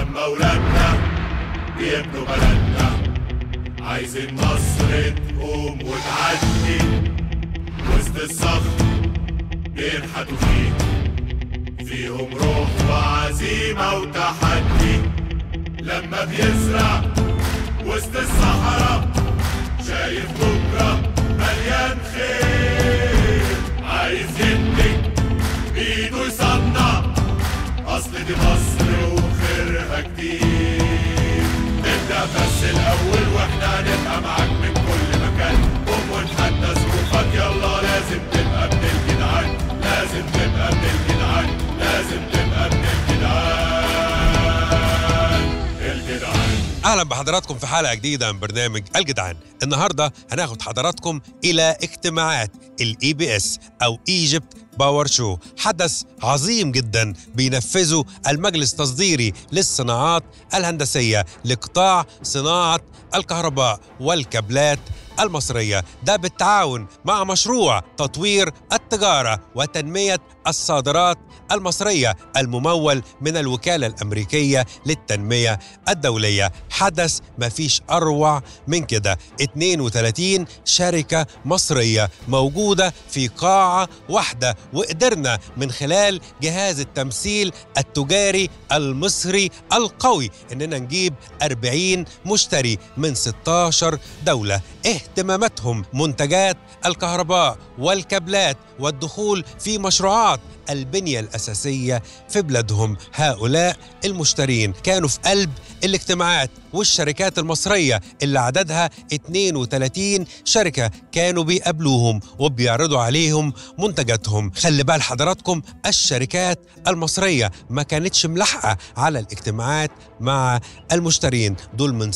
لما ولادنا بيبنوا بلدنا عايزين مصر تقوم وتعدي وسط الصخر بينحتوا فيه فيهم روح وعزيمة وتحدي لما بيزرع وسط الصحراء شايف بكرة مليان خير عايز ينتج بإيده يصنع أصل دي مصر وخيرها كتير نبدأ بس الأول وإحنا هنبقى معاك من كل مكان قوم ونحدى ظروفك يلا لازم تبقى ابن الجدعان لازم تبقى ابن الجدعان لازم تبقى ابن الجدعان الجدعان اهلا بحضراتكم في حلقه جديده من برنامج الجدعان النهارده هناخد حضراتكم الى اجتماعات الاي بي اس او ايجيبت باور شو حدث عظيم جدا بينفذه المجلس التصديري للصناعات الهندسيه لقطاع صناعه الكهرباء والكابلات المصرية ده بالتعاون مع مشروع تطوير التجارة وتنمية الصادرات المصرية الممول من الوكالة الأمريكية للتنمية الدولية حدث ما فيش أروع من كده 32 شركة مصرية موجودة في قاعة واحدة وقدرنا من خلال جهاز التمثيل التجاري المصري القوي إننا نجيب 40 مشتري من 16 دولة اهتماماتهم منتجات الكهرباء والكابلات والدخول في مشروعات البنية الأساسية في بلادهم هؤلاء المشترين كانوا في قلب الاجتماعات والشركات المصرية اللي عددها 32 شركة كانوا بيقابلوهم وبيعرضوا عليهم منتجاتهم خلي بال حضراتكم الشركات المصرية ما كانتش ملحقة على الاجتماعات مع المشترين دول من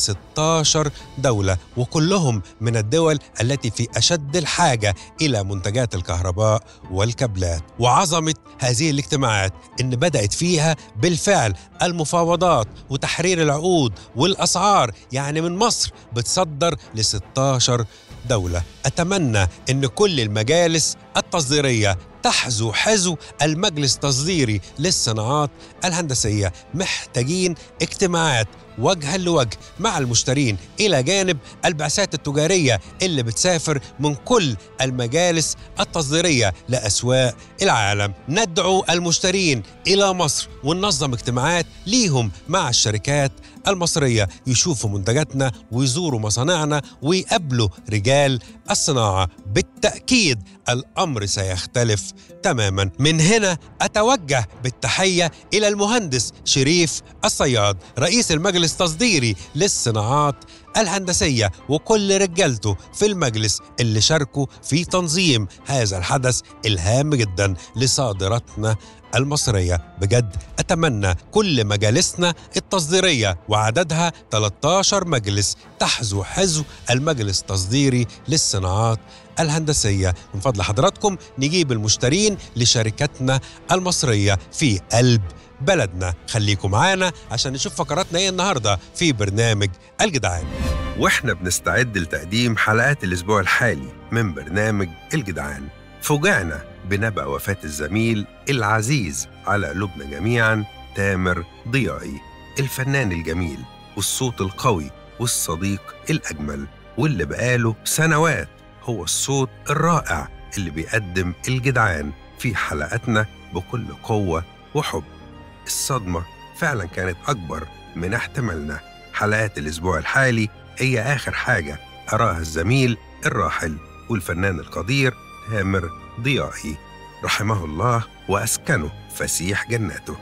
16 دولة وكلهم من الدول التي في أشد الحاجة إلى منتجات الكهرباء والكابلات وعظمة هذه الاجتماعات إن بدأت فيها بالفعل المفاوضات وتحرير العقود والأسعار يعني من مصر بتصدر ل 16 دولة أتمنى أن كل المجالس التصديرية تحذو حذو المجلس التصديري للصناعات الهندسية محتاجين اجتماعات وجها لوجه مع المشترين إلى جانب البعثات التجارية اللي بتسافر من كل المجالس التصديرية لأسواق العالم ندعو المشترين إلى مصر وننظم اجتماعات ليهم مع الشركات المصرية يشوفوا منتجاتنا ويزوروا مصانعنا ويقابلوا رجال الصناعة بالتأكيد الأمر سيختلف تماما من هنا أتوجه بالتحية إلى المهندس شريف الصياد رئيس المجلس التصديري للصناعات الهندسية وكل رجالته في المجلس اللي شاركوا في تنظيم هذا الحدث الهام جدا لصادراتنا المصرية بجد أتمنى كل مجالسنا التصديرية وعددها 13 مجلس تحذو حذو المجلس التصديري للصناعات الهندسية من فضل حضراتكم نجيب المشترين لشركتنا المصرية في قلب بلدنا خليكم معانا عشان نشوف فقراتنا ايه النهارده في برنامج الجدعان واحنا بنستعد لتقديم حلقات الاسبوع الحالي من برنامج الجدعان فوجئنا بنبأ وفاة الزميل العزيز على قلوبنا جميعا تامر ضيائي الفنان الجميل والصوت القوي والصديق الأجمل واللي بقاله سنوات هو الصوت الرائع اللي بيقدم الجدعان في حلقاتنا بكل قوة وحب الصدمة فعلا كانت أكبر من احتمالنا حلقات الأسبوع الحالي هي آخر حاجة أراها الزميل الراحل والفنان القدير تامر ضيائي رحمه الله وأسكنه فسيح جناته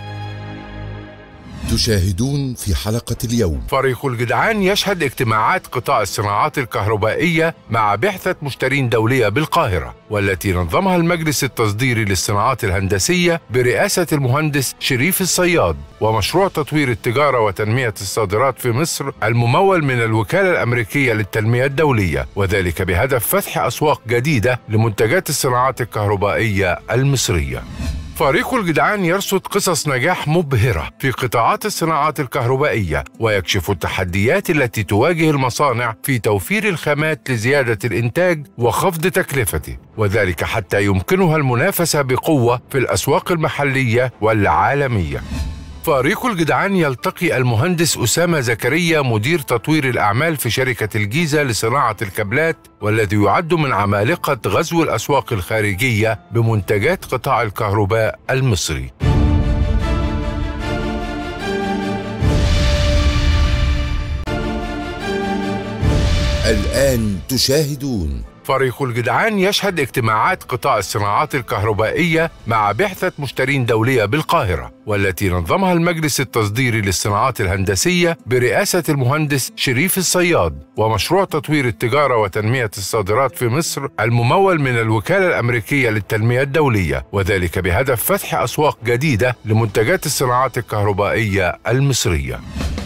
تشاهدون في حلقة اليوم فريق الجدعان يشهد اجتماعات قطاع الصناعات الكهربائية مع بعثة مشترين دولية بالقاهرة والتي نظمها المجلس التصديري للصناعات الهندسية برئاسة المهندس شريف الصياد ومشروع تطوير التجارة وتنمية الصادرات في مصر الممول من الوكالة الأمريكية للتنمية الدولية وذلك بهدف فتح أسواق جديدة لمنتجات الصناعات الكهربائية المصرية فريق الجدعان يرصد قصص نجاح مبهرة في قطاعات الصناعات الكهربائية ويكشف التحديات التي تواجه المصانع في توفير الخامات لزيادة الإنتاج وخفض تكلفته وذلك حتى يمكنها المنافسة بقوة في الأسواق المحلية والعالمية فريق الجدعان يلتقي المهندس أسامة زكريا مدير تطوير الأعمال في شركة الجيزة لصناعة الكابلات والذي يعد من عمالقة غزو الأسواق الخارجية بمنتجات قطاع الكهرباء المصري الآن تشاهدون فريق الجدعان يشهد اجتماعات قطاع الصناعات الكهربائية مع بعثة مشترين دولية بالقاهرة والتي نظمها المجلس التصديري للصناعات الهندسية برئاسة المهندس شريف الصياد ومشروع تطوير التجارة وتنمية الصادرات في مصر الممول من الوكالة الأمريكية للتنمية الدولية وذلك بهدف فتح أسواق جديدة لمنتجات الصناعات الكهربائية المصرية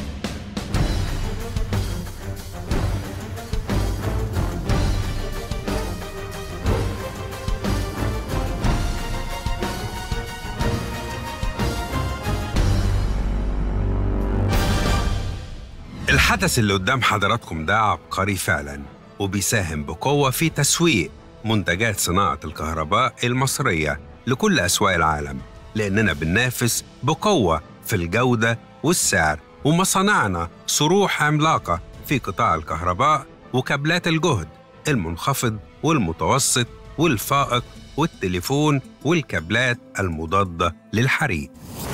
الحدث اللي قدام حضراتكم ده عبقري فعلا وبيساهم بقوة في تسويق منتجات صناعة الكهرباء المصرية لكل أسواق العالم لأننا بننافس بقوة في الجودة والسعر ومصانعنا صروح عملاقة في قطاع الكهرباء وكابلات الجهد المنخفض والمتوسط والفائق والتليفون والكابلات المضادة للحريق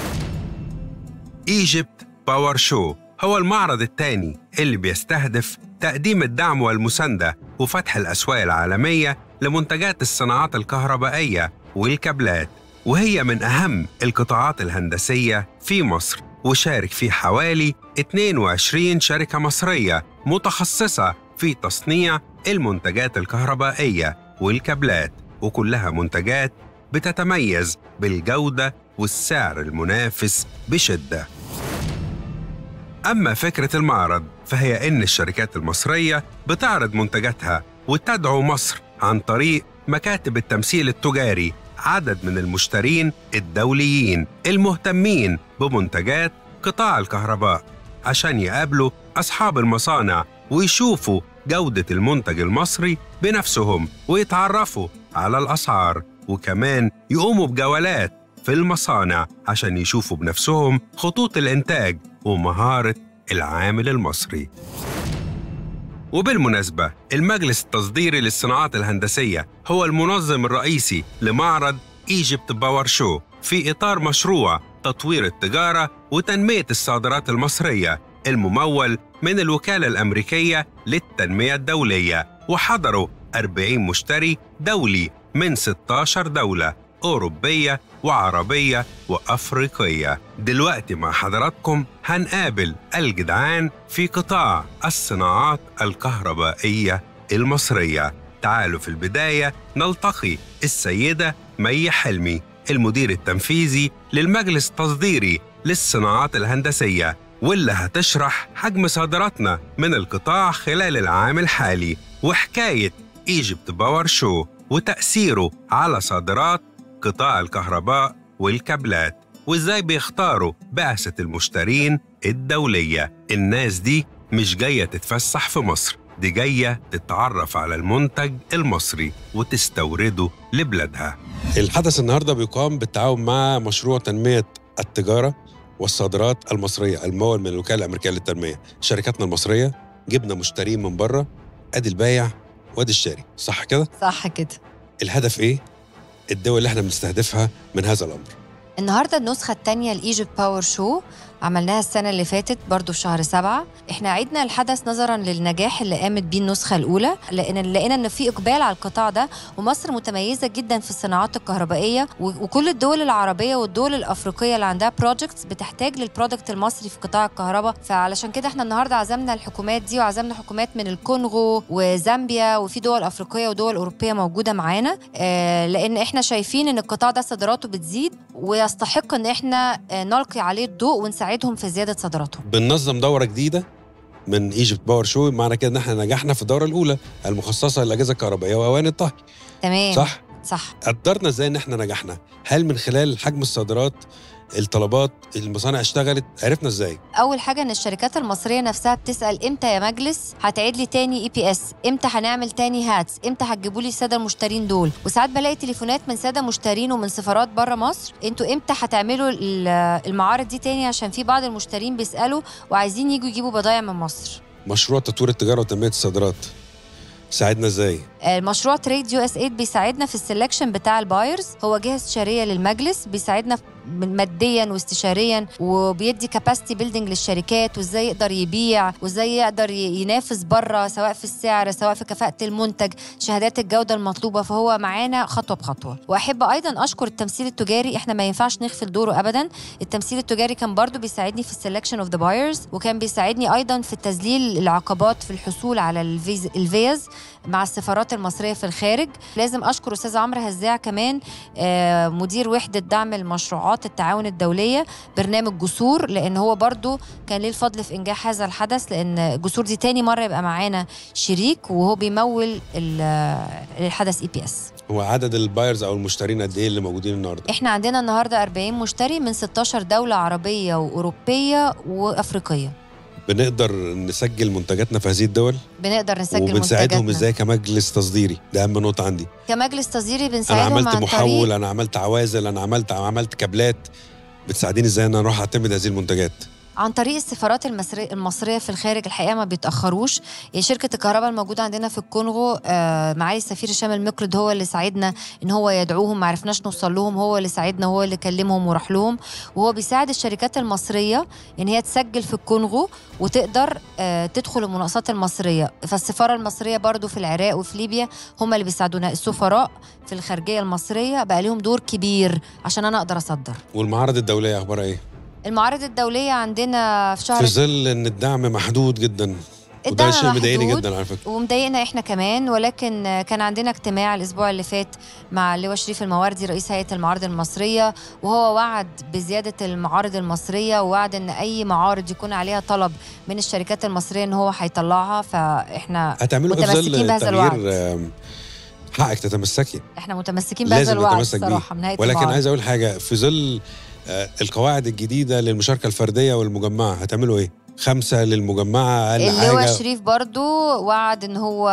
ايجيبت باور شو هو المعرض الثاني اللي بيستهدف تقديم الدعم والمساندة وفتح الأسواق العالمية لمنتجات الصناعات الكهربائية والكابلات وهي من أهم القطاعات الهندسية في مصر وشارك فيه حوالي 22 شركة مصرية متخصصة في تصنيع المنتجات الكهربائية والكابلات وكلها منتجات بتتميز بالجودة والسعر المنافس بشدة أما فكرة المعرض فهي إن الشركات المصرية بتعرض منتجاتها وتدعو مصر عن طريق مكاتب التمثيل التجاري عدد من المشترين الدوليين المهتمين بمنتجات قطاع الكهرباء عشان يقابلوا أصحاب المصانع ويشوفوا جودة المنتج المصري بنفسهم ويتعرفوا على الأسعار وكمان يقوموا بجولات في المصانع عشان يشوفوا بنفسهم خطوط الإنتاج ومهارة العامل المصري وبالمناسبة المجلس التصديري للصناعات الهندسية هو المنظم الرئيسي لمعرض ايجيبت باور شو في إطار مشروع تطوير التجارة وتنمية الصادرات المصرية الممول من الوكالة الأمريكية للتنمية الدولية وحضروا 40 مشتري دولي من 16 دولة أوروبية وعربية وأفريقية دلوقتي مع حضراتكم هنقابل الجدعان في قطاع الصناعات الكهربائية المصرية تعالوا في البداية نلتقي السيدة مي حلمي المدير التنفيذي للمجلس التصديري للصناعات الهندسية واللي هتشرح حجم صادراتنا من القطاع خلال العام الحالي وحكاية ايجيبت باور شو وتأثيره على صادرات قطاع الكهرباء والكابلات وازاي بيختاروا بعثة المشترين الدولية الناس دي مش جاية تتفسح في مصر دي جاية تتعرف على المنتج المصري وتستورده لبلادها الحدث النهاردة بيقام بالتعاون مع مشروع تنمية التجارة والصادرات المصرية الممول من الوكالة الأمريكية للتنمية شركاتنا المصرية جبنا مشترين من بره ادي البايع وادي الشاري صح كده؟ صح كده الهدف ايه؟ الدول اللي احنا بنستهدفها من هذا الامر النهارده النسخة التانية لإيجيبت باور شو عملناها السنة اللي فاتت برضو في شهر سبعة احنا عيدنا الحدث نظرا للنجاح اللي قامت بيه النسخة الأولى لأن لقينا إن في إقبال على القطاع ده ومصر متميزة جدا في الصناعات الكهربائية و- وكل الدول العربية والدول الأفريقية اللي عندها بروجكتس بتحتاج للبرودكت المصري في قطاع الكهرباء فعلشان كده احنا النهارده عزمنا الحكومات دي وعزمنا حكومات من الكونغو وزامبيا وفي دول أفريقية ودول أوروبية موجودة معانا آه، لأن احنا شايفين إن القطاع ده صادراته بتزيد ويستحق إن احنا آه، نلقي عليه الضوء ونساعدهم في زيادة صادراتهم بننظم دوره جديده من ايجيبت باور شو معنى كده ان احنا نجحنا في الدوره الاولى المخصصه للاجهزه الكهربائيه واواني الطهي تمام صح صح قدرنا ازاي ان احنا نجحنا هل من خلال حجم الصادرات الطلبات المصانع اشتغلت عرفنا ازاي اول حاجه ان الشركات المصريه نفسها بتسال امتى يا مجلس هتعيد لي تاني اي بي اس امتى هنعمل تاني هاتس امتى هتجيبوا لي الساده المشترين دول وساعات بلاقي تليفونات من ساده مشترين ومن سفارات بره مصر انتوا امتى هتعملوا ال- المعارض دي تاني عشان في بعض المشترين بيسالوا وعايزين يجوا يجيبوا بضايع من مصر مشروع تطوير التجاره وتنميه الصادرات ساعدنا ازاي المشروع تريد يو اس 8 بيساعدنا في السلكشن بتاع البايرز هو جهه استشاريه للمجلس بيساعدنا ماديا واستشاريا وبيدي كاباسيتي بيلدينج للشركات وازاي يقدر يبيع وازاي يقدر ي- ينافس بره سواء في السعر سواء في كفاءه المنتج شهادات الجوده المطلوبه فهو معانا خطوه بخطوه واحب ايضا اشكر التمثيل التجاري احنا ما ينفعش نغفل دوره ابدا التمثيل التجاري كان برضو بيساعدني في السلكشن اوف ذا بايرز وكان بيساعدني ايضا في تذليل العقبات في الحصول على الفيز الفيز مع السفارات المصريه في الخارج لازم اشكر استاذ عمرو هزاع كمان آه، مدير وحده دعم المشروعات التعاون الدوليه برنامج جسور لان هو برضو كان ليه الفضل في انجاح هذا الحدث لان جسور دي تاني مره يبقى معانا شريك وهو بيمول ال- الحدث اي بي اس هو عدد البايرز او المشترين قد ايه اللي موجودين النهارده احنا عندنا النهارده 40 مشتري من 16 دوله عربيه واوروبيه وافريقيه بنقدر نسجل منتجاتنا في هذه الدول بنقدر نسجل وبنساعدهم منتجاتنا. ازاي كمجلس تصديري ده اهم نقطه عندي كمجلس تصديري انا بنساعدهم عملت عن محول طريق انا عملت عوازل انا عملت عملت كابلات بتساعديني ازاي ان انا اروح اعتمد هذه المنتجات عن طريق السفارات المصري المصريه في الخارج الحقيقه ما بيتاخروش يعني شركه الكهرباء الموجوده عندنا في الكونغو آه، معالي السفير هشام المقرد هو اللي ساعدنا ان هو يدعوهم ما عرفناش نوصل لهم هو اللي ساعدنا هو اللي كلمهم وراح لهم وهو بيساعد الشركات المصريه ان هي تسجل في الكونغو وتقدر آه، تدخل المناقصات المصريه فالسفاره المصريه برضو في العراق وفي ليبيا هم اللي بيساعدونا السفراء في الخارجيه المصريه بقى لهم دور كبير عشان انا اقدر اصدر والمعارض الدوليه اخبارها ايه المعارض الدوليه عندنا في شهر في ظل ان الدعم محدود جدا وده الدعم شيء مضايقني محدود. جدا على فكره ومضايقنا احنا كمان ولكن كان عندنا اجتماع الاسبوع اللي فات مع اللواء شريف المواردي رئيس هيئه المعارض المصريه وهو وعد بزياده المعارض المصريه ووعد ان اي معارض يكون عليها طلب من الشركات المصريه ان هو هيطلعها فاحنا هتعملوا ايه في متمسكين ظل بهذا الوعد. تغيير آم، حقك تتمسكي احنا متمسكين بهذا لازم الوعد نتمسك بيه. الصراحه من هيئه ولكن المعارض. عايز اقول حاجه في ظل آه، القواعد الجديده للمشاركه الفرديه والمجمعه هتعملوا ايه خمسه للمجمعه اقل اللواء حاجه شريف برضو وعد ان هو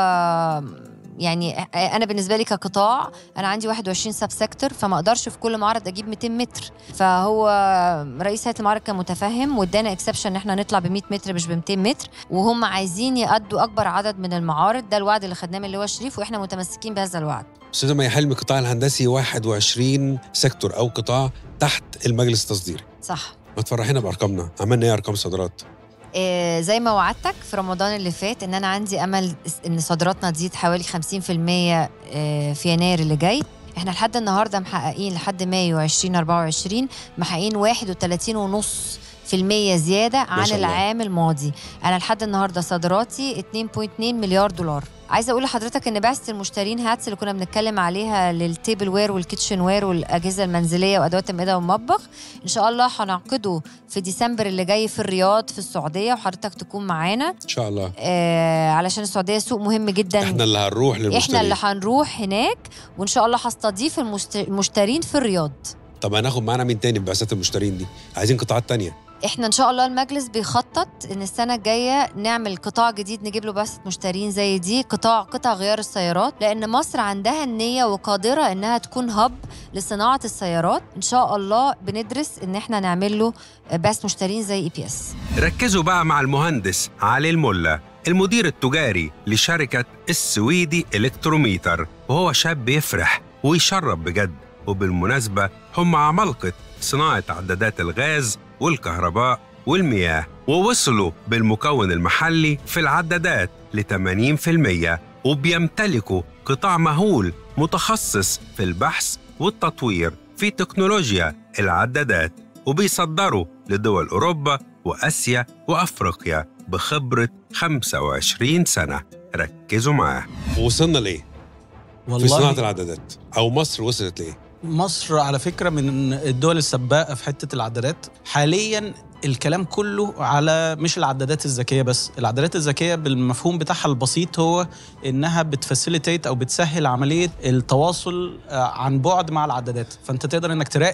يعني انا بالنسبه لي كقطاع انا عندي 21 سب سيكتور فما اقدرش في كل معرض اجيب 200 متر فهو رئيس هيئه المعارض كان متفهم وادانا اكسبشن ان احنا نطلع ب 100 متر مش ب 200 متر وهم عايزين يأدوا اكبر عدد من المعارض ده الوعد اللي خدناه من اللواء شريف واحنا متمسكين بهذا الوعد استاذه مي حلمي القطاع الهندسي 21 سيكتور او قطاع تحت المجلس التصديري صح ما تفرحينا بارقامنا عملنا ايه ارقام صادرات آه، زي ما وعدتك في رمضان اللي فات ان انا عندي امل ان صادراتنا تزيد حوالي 50% آه، في يناير اللي جاي احنا لحد النهارده محققين لحد مايو 2024 محققين 31 ونص في المية زيادة عن شاء الله. العام الماضي أنا لحد النهاردة صادراتي 2.2 مليار دولار عايزة أقول لحضرتك إن بعثة المشترين هاتس اللي كنا بنتكلم عليها للتيبل وير والكيتشن وير والأجهزة المنزلية وأدوات المائدة والمطبخ إن شاء الله هنعقده في ديسمبر اللي جاي في الرياض في السعودية وحضرتك تكون معانا ان شاء الله آه علشان السعودية سوق مهم جدا احنا اللي هنروح للمشترين احنا اللي هنروح هناك وان شاء الله هستضيف المست- المشترين في الرياض طب هناخد معانا مين تاني في بعثات المشترين دي عايزين قطاعات تانية احنا ان شاء الله المجلس بيخطط ان السنه الجايه نعمل قطاع جديد نجيب له بعثه مشترين زي دي قطاع قطع غيار السيارات لان مصر عندها النيه وقادره انها تكون هب لصناعه السيارات ان شاء الله بندرس ان احنا نعمل له بعثه مشترين زي اي بي اس ركزوا بقى مع المهندس علي الملا المدير التجاري لشركة السويدي إلكتروميتر وهو شاب يفرح ويشرب بجد وبالمناسبة هم عمالقة صناعة عدادات الغاز والكهرباء والمياه ووصلوا بالمكون المحلي في العدادات ل 80% وبيمتلكوا قطاع مهول متخصص في البحث والتطوير في تكنولوجيا العدادات وبيصدروا لدول أوروبا وآسيا وأفريقيا بخبرة 25 سنة ركزوا معاه وصلنا لايه في صناعه العدادات او مصر وصلت لايه مصر على فكرة من الدول السباقة في حتة العدادات حاليا الكلام كله على مش العدادات الذكية بس العدادات الذكية بالمفهوم بتاعها البسيط هو إنها بتفاسيليتيت أو بتسهل عملية التواصل آه، عن بعد مع العدادات فأنت تقدر إنك تراقب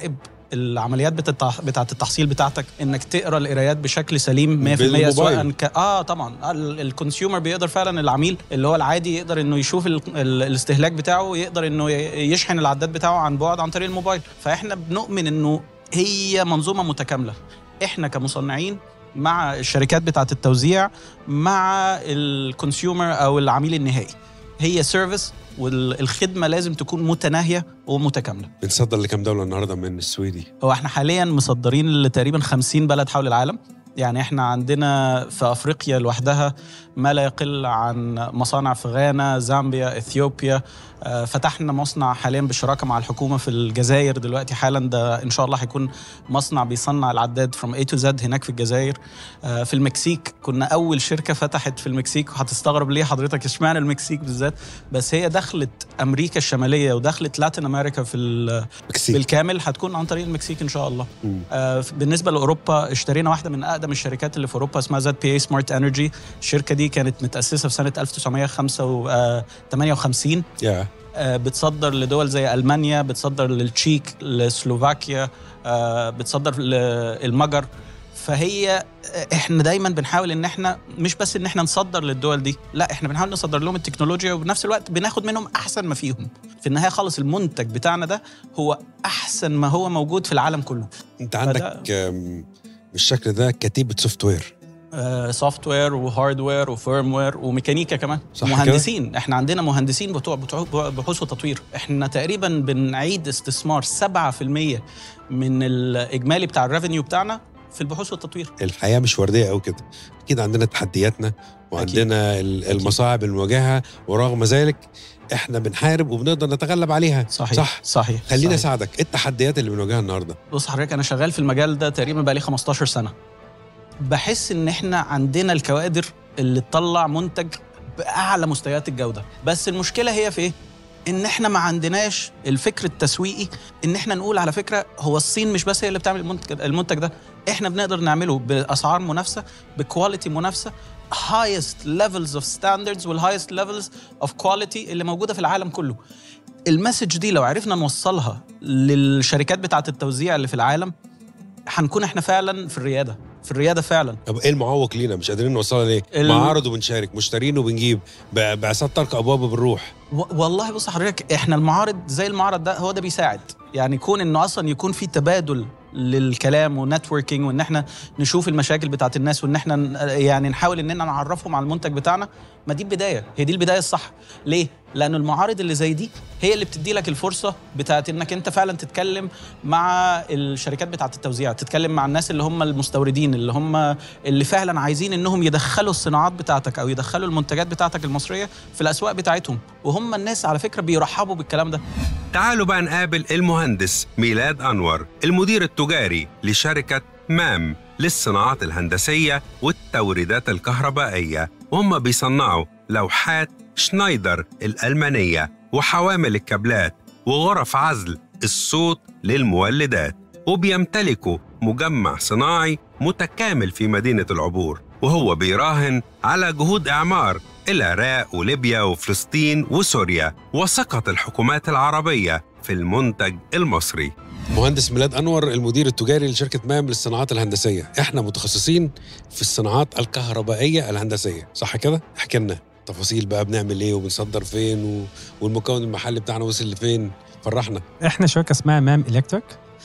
العمليات بتاعت بتاعت التحصيل بتاعتك انك تقرا القرايات بشكل سليم 100% بالموبايل. سواء ك... اه طبعا الكونسيومر بيقدر فعلا العميل اللي هو العادي يقدر انه يشوف ال... ال... الاستهلاك بتاعه يقدر انه ي- يشحن العداد بتاعه عن بعد عن طريق الموبايل فاحنا بنؤمن انه هي منظومه متكامله احنا كمصنعين مع الشركات بتاعت التوزيع مع الكونسيومر او العميل النهائي هي سيرفيس والخدمه لازم تكون متناهيه ومتكامله بنصدر لكام دوله النهارده من السويدي هو احنا حاليا مصدرين لتقريبا 50 بلد حول العالم يعني احنا عندنا في افريقيا لوحدها ما لا يقل عن مصانع في غانا زامبيا اثيوبيا آه، فتحنا مصنع حاليا بالشراكه مع الحكومه في الجزائر دلوقتي حالا ده ان شاء الله هيكون مصنع بيصنع العداد فروم اي تو زد هناك في الجزائر آه، في المكسيك كنا اول شركه فتحت في المكسيك وهتستغرب ليه حضرتك اشمعنى المكسيك بالذات بس هي دخلت امريكا الشماليه ودخلت لاتين امريكا في ال- مكسيك بالكامل هتكون عن طريق المكسيك ان شاء الله مم. آه بالنسبه لاوروبا اشترينا واحده من اقدم الشركات اللي في اوروبا اسمها زد بي اي سمارت انرجي الشركه دي كانت متاسسه في سنه 1958 يا آه بتصدر لدول زي المانيا بتصدر للتشيك لسلوفاكيا آه بتصدر للمجر فهي احنا دايما بنحاول ان احنا مش بس ان احنا نصدر للدول دي لا احنا بنحاول نصدر لهم التكنولوجيا وبنفس الوقت بناخد منهم احسن ما فيهم في النهايه خالص المنتج بتاعنا ده هو احسن ما هو موجود في العالم كله انت عندك آم، بالشكل ده كتيبه سوفت وير سوفت وير وهاردوير وفيرم وير وميكانيكا كمان صح مهندسين احنا عندنا مهندسين بتوع بتوع بحوث وتطوير احنا تقريبا بنعيد استثمار 7% من الاجمالي بتاع الريفينيو بتاعنا في البحوث والتطوير الحياه مش ورديه قوي كده اكيد عندنا تحدياتنا وعندنا ال- المصاعب المواجهه ورغم ذلك احنا بنحارب وبنقدر نتغلب عليها صحيح صح صحيح خليني صحيح. اساعدك ايه التحديات اللي بنواجهها النهارده بص حضرتك انا شغال في المجال ده تقريبا بقالي 15 سنه بحس ان احنا عندنا الكوادر اللي تطلع منتج باعلى مستويات الجوده بس المشكله هي في ايه ان احنا ما عندناش الفكر التسويقي ان احنا نقول على فكره هو الصين مش بس هي اللي بتعمل المنتج المنتج ده احنا بنقدر نعمله باسعار منافسه بكواليتي منافسه highest levels of standards والhighest levels of quality اللي موجوده في العالم كله المسج دي لو عرفنا نوصلها للشركات بتاعه التوزيع اللي في العالم هنكون احنا فعلا في الرياده في الرياده فعلا طب ايه المعوق لينا مش قادرين نوصلها ليه ال- معارض وبنشارك مشترين وبنجيب ب- بعثات طرق ابواب وبنروح و- والله بص حضرتك احنا المعارض زي المعرض ده هو ده بيساعد يعني يكون انه اصلا يكون في تبادل للكلام ونتوركينج وان احنا نشوف المشاكل بتاعت الناس وان احنا ن- يعني نحاول اننا نعرفهم على المنتج بتاعنا ما دي البدايه هي دي البدايه الصح ليه لان المعارض اللي زي دي هي اللي بتدي لك الفرصه بتاعت انك انت فعلا تتكلم مع الشركات بتاعت التوزيع تتكلم مع الناس اللي هم المستوردين اللي هم اللي فعلا عايزين انهم يدخلوا الصناعات بتاعتك او يدخلوا المنتجات بتاعتك المصريه في الاسواق بتاعتهم وهم الناس على فكره بيرحبوا بالكلام ده تعالوا بقى نقابل المهندس ميلاد أنور المدير التجاري لشركة مام للصناعات الهندسية والتوريدات الكهربائية وهم بيصنعوا لوحات شنايدر الألمانية وحوامل الكابلات وغرف عزل الصوت للمولدات وبيمتلكوا مجمع صناعي متكامل في مدينة العبور وهو بيراهن على جهود إعمار العراق وليبيا وفلسطين وسوريا وثقة الحكومات العربية في المنتج المصري مهندس ميلاد انور المدير التجاري لشركه مام للصناعات الهندسيه احنا متخصصين في الصناعات الكهربائيه الهندسيه صح كده احكي لنا تفاصيل بقى بنعمل ايه وبنصدر فين و... والمكون المحلي بتاعنا وصل لفين فرحنا احنا شركه اسمها مام الكتريك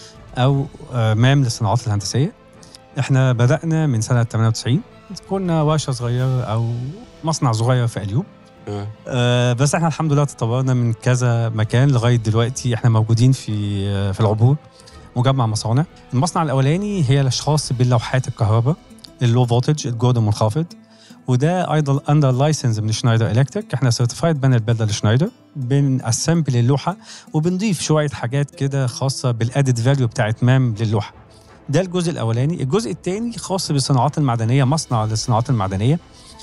او آه، مام للصناعات الهندسيه احنا بدانا من سنه 98 كنا ورشه صغيره او مصنع صغير في اليوب آه. آه، بس احنا الحمد لله تطورنا من كذا مكان لغايه دلوقتي احنا موجودين في آه، في العبور مجمع مصانع المصنع الاولاني هي الاشخاص باللوحات الكهرباء اللو فولتج الجهد المنخفض وده ايضا اندر لايسنس من شنايدر الكتريك احنا سيرتيفايد بانل بيلدر لشنايدر بناسمبل اللوحه وبنضيف شويه حاجات كده خاصه بالادد فاليو بتاعت مام للوحه ده الجزء الاولاني الجزء الثاني خاص بالصناعات المعدنيه مصنع للصناعات المعدنيه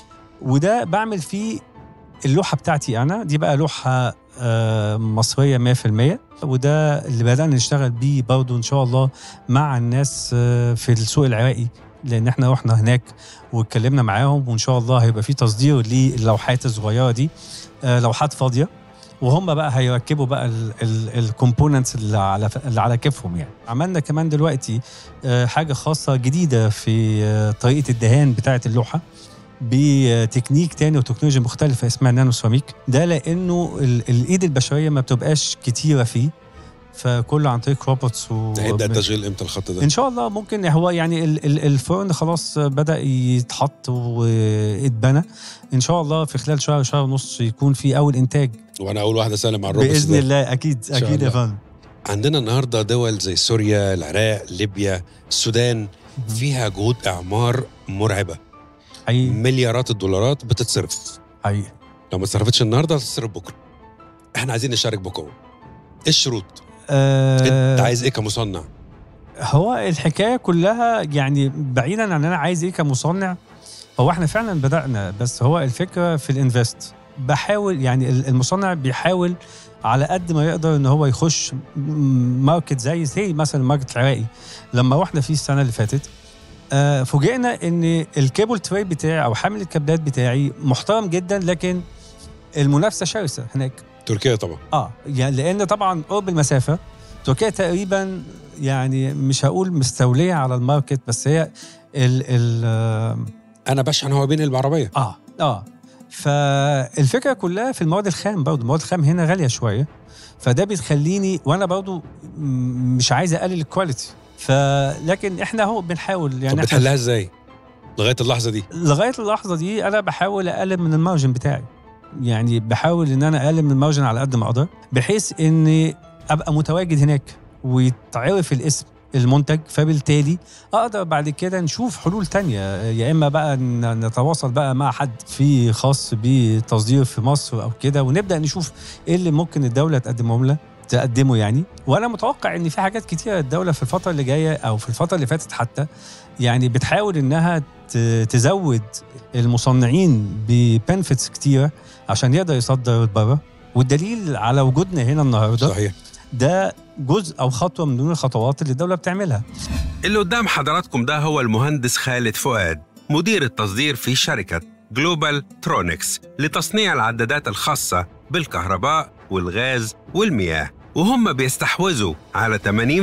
وده بعمل فيه اللوحه بتاعتي انا دي بقى لوحه آه، مصريه 100% وده اللي بدانا نشتغل بيه برضه ان شاء الله مع الناس آه، في السوق العراقي لان احنا رحنا هناك واتكلمنا معاهم وان شاء الله هيبقى في تصدير للوحات الصغيره دي آه، لوحات فاضيه وهم بقى هيركبوا بقى الكومبوننتس اللي على اللي على كيفهم يعني عملنا كمان دلوقتي آه، حاجه خاصه جديده في آه، طريقه الدهان بتاعه اللوحه بتكنيك تاني وتكنولوجيا مختلفه اسمها نانو سيراميك ده لانه ال- الايد البشريه ما بتبقاش كتيره فيه فكله عن طريق روبوتس و هيبدا التشغيل امتى الخط ده؟ ان شاء الله ممكن هو يعني ال- ال- الفرن خلاص بدا يتحط واتبنى ان شاء الله في خلال شهر شهر ونص يكون في اول انتاج وانا اول واحده اسلم على الروبوتس باذن ده. الله اكيد شاء اكيد يا الله. فندم عندنا النهارده دول زي سوريا العراق ليبيا السودان فيها جهود اعمار مرعبه حقيقي مليارات الدولارات بتتصرف حقيقي لو ما اتصرفتش النهارده هتتصرف بكره احنا عايزين نشارك بقوه ايه الشروط آه انت عايز ايه كمصنع هو الحكايه كلها يعني بعيدا عن انا عايز ايه كمصنع هو احنا فعلا بدانا بس هو الفكره في الانفست بحاول يعني ال- المصنع بيحاول على قد ما يقدر ان هو يخش م- ماركت زي زي مثلا الماركت العراقي لما رحنا فيه السنه اللي فاتت آه فوجئنا ان الكيبل تراي بتاعي او حامل الكابلات بتاعي محترم جدا لكن المنافسه شرسه هناك تركيا طبعا اه يعني لان طبعا قرب المسافه تركيا تقريبا يعني مش هقول مستوليه على الماركت بس هي ال ال آه، انا بشحن هو بين العربيه اه اه فالفكره كلها في المواد الخام برضه المواد الخام هنا غاليه شويه فده بيخليني وانا برضه م- مش عايز اقلل الكواليتي فلكن احنا اهو بنحاول طب يعني احنا بتحلها ازاي لغايه اللحظه دي لغايه اللحظه دي انا بحاول اقلل من المارجن بتاعي يعني بحاول ان انا اقلل من المارجن على قد ما اقدر بحيث اني ابقى متواجد هناك ويتعرف الاسم المنتج فبالتالي اقدر بعد كده نشوف حلول تانية يا اما بقى ن- نتواصل بقى مع حد في خاص بتصدير في مصر او كده ونبدا نشوف ايه اللي ممكن الدوله تقدمهم لنا تقدمه يعني وانا متوقع ان في حاجات كتيره الدوله في الفتره اللي جايه او في الفتره اللي فاتت حتى يعني بتحاول انها ت- تزود المصنعين ببنفتس كتيره عشان يقدر يصدر بره والدليل على وجودنا هنا النهارده صحيح ده جزء او خطوه من ضمن الخطوات اللي الدوله بتعملها اللي قدام حضراتكم ده هو المهندس خالد فؤاد مدير التصدير في شركة جلوبال ترونكس لتصنيع العدادات الخاصة بالكهرباء والغاز والمياه وهم بيستحوذوا على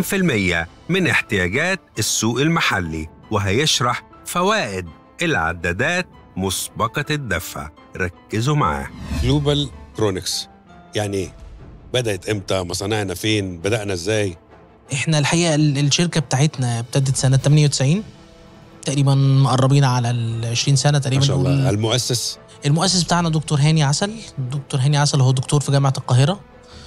80% من احتياجات السوق المحلي وهيشرح فوائد العدادات مسبقة الدفع ركزوا معاه جلوبال ترونكس يعني ايه بدات امتى مصانعنا فين بدانا ازاي احنا الحقيقه ال- الشركه بتاعتنا ابتدت سنه 98 تقريبا مقربين على ال 20 سنه ما تقريبا شاء الله نقول. المؤسس المؤسس بتاعنا دكتور هاني عسل دكتور هاني عسل هو دكتور في جامعه القاهره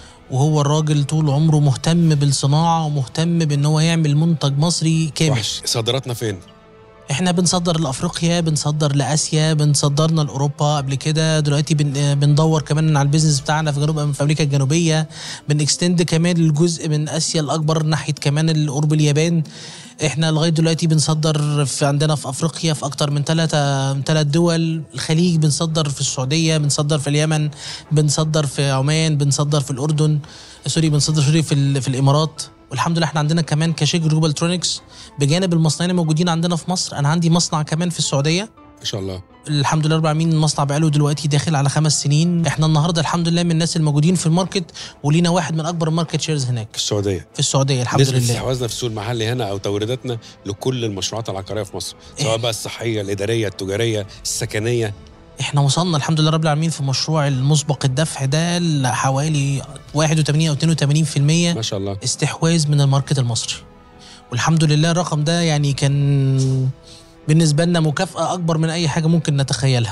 وهو الراجل طول عمره مهتم بالصناعه ومهتم بان هو يعمل منتج مصري كامل وحش صادراتنا فين احنا بنصدر لافريقيا بنصدر لاسيا بنصدرنا لاوروبا قبل كده دلوقتي بن بندور كمان على البيزنس بتاعنا في جنوب في امريكا الجنوبيه بنكستند كمان الجزء من اسيا الاكبر ناحيه كمان القرب اليابان احنا لغايه دلوقتي بنصدر في عندنا في افريقيا في اكتر من ثلاثه ثلاث دول الخليج بنصدر في السعوديه بنصدر في اليمن بنصدر في عمان بنصدر في الاردن سوري بنصدر سوري في, ال- في الامارات والحمد لله احنا عندنا كمان كشيك جلوبال ترونكس بجانب المصنعين الموجودين عندنا في مصر انا عندي مصنع كمان في السعوديه ما شاء الله الحمد لله رب العالمين المصنع بقاله دلوقتي داخل على خمس سنين احنا النهارده الحمد لله من الناس الموجودين في الماركت ولينا واحد من اكبر الماركت شيرز هناك في السعوديه في السعوديه الحمد نسبة لله استحواذنا في السوق المحلي هنا او توريداتنا لكل المشروعات العقاريه في مصر سواء بقى الصحيه الاداريه التجاريه السكنيه احنا وصلنا الحمد لله رب العالمين في مشروع المسبق الدفع ده لحوالي 81 او 82% ما شاء الله استحواذ من الماركت المصري والحمد لله الرقم ده يعني كان بالنسبه لنا مكافاه اكبر من اي حاجه ممكن نتخيلها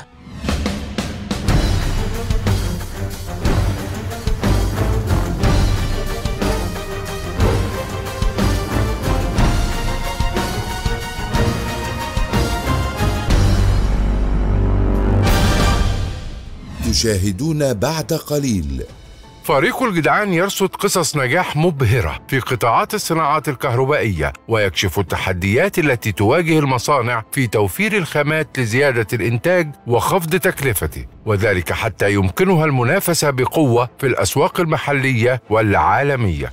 تشاهدون بعد قليل فريق الجدعان يرصد قصص نجاح مبهرة في قطاعات الصناعات الكهربائية ويكشف التحديات التي تواجه المصانع في توفير الخامات لزيادة الإنتاج وخفض تكلفته وذلك حتى يمكنها المنافسة بقوة في الأسواق المحلية والعالمية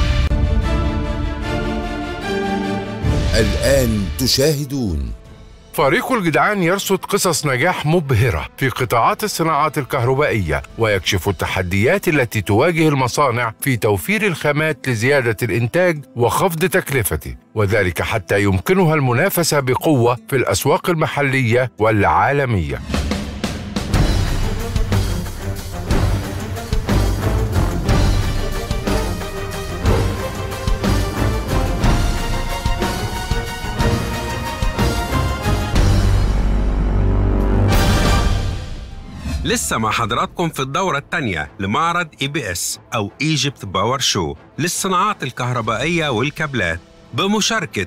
الآن تشاهدون فريق الجدعان يرصد قصص نجاح مبهرة في قطاعات الصناعات الكهربائية ويكشف التحديات التي تواجه المصانع في توفير الخامات لزيادة الإنتاج وخفض تكلفته وذلك حتى يمكنها المنافسة بقوة في الأسواق المحلية والعالمية لسه مع حضراتكم في الدورة الثانية لمعرض اي بي اس أو ايجيبت باور شو للصناعات الكهربائية والكابلات بمشاركة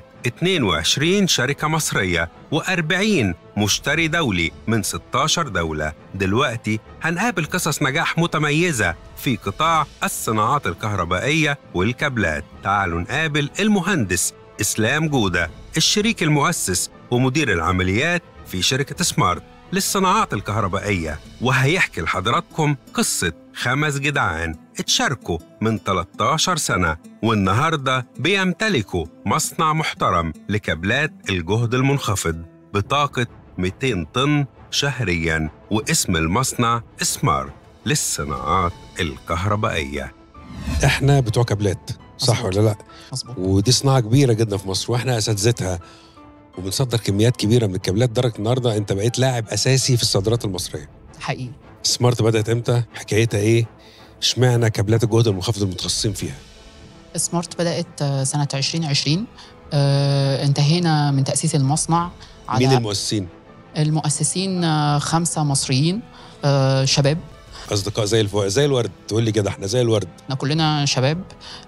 22 شركة مصرية و40 مشتري دولي من 16 دولة دلوقتي هنقابل قصص نجاح متميزة في قطاع الصناعات الكهربائية والكابلات تعالوا نقابل المهندس إسلام جودة الشريك المؤسس ومدير العمليات في شركة سمارت للصناعات الكهربائية وهيحكي لحضراتكم قصة خمس جدعان اتشاركوا من 13 سنة والنهاردة بيمتلكوا مصنع محترم لكابلات الجهد المنخفض بطاقة 200 طن شهرياً واسم المصنع سمارت للصناعات الكهربائية احنا بتوع كابلات صح مظبوط. ولا لا مظبوط ودي صناعه كبيره جدا في مصر واحنا اساتذتها وبنصدر كميات كبيره من الكابلات درجه النهارده انت بقيت لاعب اساسي في الصادرات المصريه حقيقي سمارت بدات امتى حكايتها ايه اشمعنى كابلات الجهد المنخفض المتخصصين فيها سمارت بدأت آه، سنة 2020 آه، انتهينا من تأسيس المصنع على مين المؤسسين المؤسسين آه، خمسة مصريين آه، شباب اصدقاء زي الفو... زي الورد تقول لي كده احنا زي الورد احنا كلنا شباب